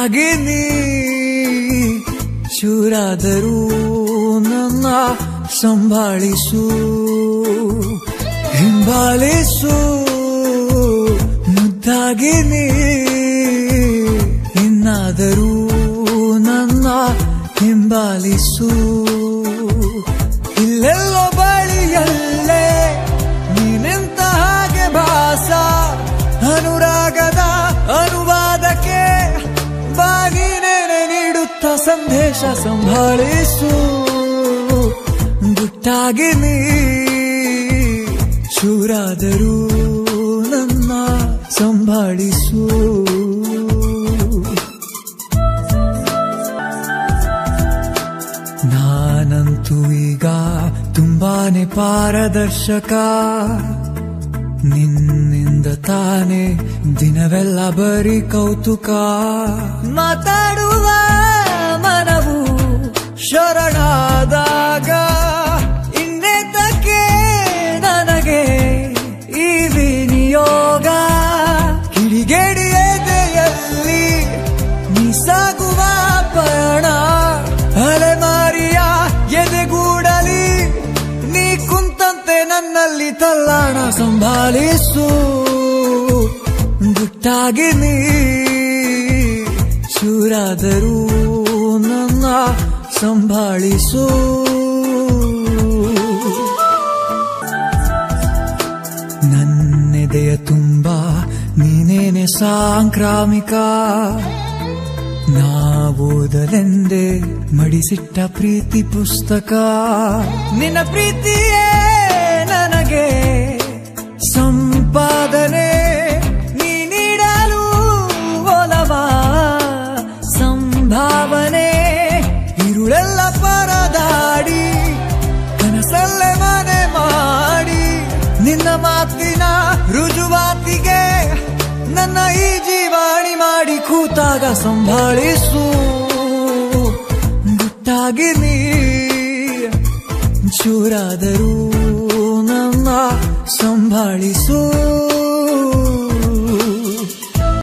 ಗುಟ್ಟಾಗಿ ನೀ ಚೂರಾದರೂ ನನ್ನ ಸಂಭಾಳಿಸು ಹಿಂಬಾಲಿಸು ಮುದ್ದಾಗಿ ನೀ ಇನ್ನಾದರೂ ನನ್ನ ಹಿಂಬಾಲಿಸು ಇಲ್ಲೆಲ್ಲೋ ಬಳಿಯಲ್ಲೇ ನೀನೆಂತ ಹಾಗೆ ಭಾಸ ಅನುರಾಗದ ಅನುವಾದಕ್ಕೆ ಬಾಗಿನೇನೆ ನೀಡುತ್ತ ಸಂದೇಶ ಸಂಭಾಳಿಸು ಗುಟ್ಟಾಗಿ ನೀ ಚೂರಾದರೂ ನನ್ನ ಸಂಭಾಳಿಸು ನಾನಂತೂ ಈಗ ತುಂಬಾನೇ ಪಾರದರ್ಶಕ ನಿನ್ನಿಂದ ತಾನೇ ದಿನವೆಲ್ಲ ಬರೀ ಕೌತುಕ ಮಾತಾಡುವ ಮನವು ಶರಣಾದಾಗ ಇನ್ನೆತಕ್ಕೆ ನನಗೆ ಈ ವಿನಿಯೋಗ ಕಿಡಿಗೇಡಿ ಎದೆಯಲ್ಲಿ ನೀ ಸಾಗುವ ಪಯಣ ಅಲೆಮಾರಿಯ ಎದೆಗೂಡಲಿ ನೀ ಕುಂತಂತೆ ನನ್ನಲ್ಲಿ ತಲ್ಲಾಣ ಸಂಭಾಳಿಸು ಗುಟ್ಟಾಗಿ ನೀ ಚೂರಾದರೂ ನನ್ನ ಸಂಭಾಳಿಸು ನನ್ನೆದೆಯ ತುಂಬ ನೀನೇನೆ ಸಾಂಕ್ರಾಮಿಕ ನಾವೋದಲೆಂದೇ ಮಡಿಸಿಟ್ಟ ಪ್ರೀತಿ ಪುಸ್ತಕ ನಿನ್ನ ಪ್ರೀತಿಯೇ ನನಗೆ ಸಂಪಾದನೆ ನೀ ನೀಡಲು ಒಲವ ಸಂಭಾವನೆ ಇರುಳೆಲ್ಲ ಪರದಾಡಿ ಕನಸಲ್ಲೇ ಮನೆ ಮಾಡಿ ನಿನ್ನ ಮಾತಿನ ರುಜುವಾತಿಗೆ ನನ್ನ ಈ ಜೀವಾಣಿ ಮಾಡಿ ಕೂತಾಗ ಸಂಭಾಳಿಸು ಗುಟ್ಟಾಗಿ ನೀ ಚೂರಾದರೂ ನನ್ನ ಸಂಭಾಳಿಸು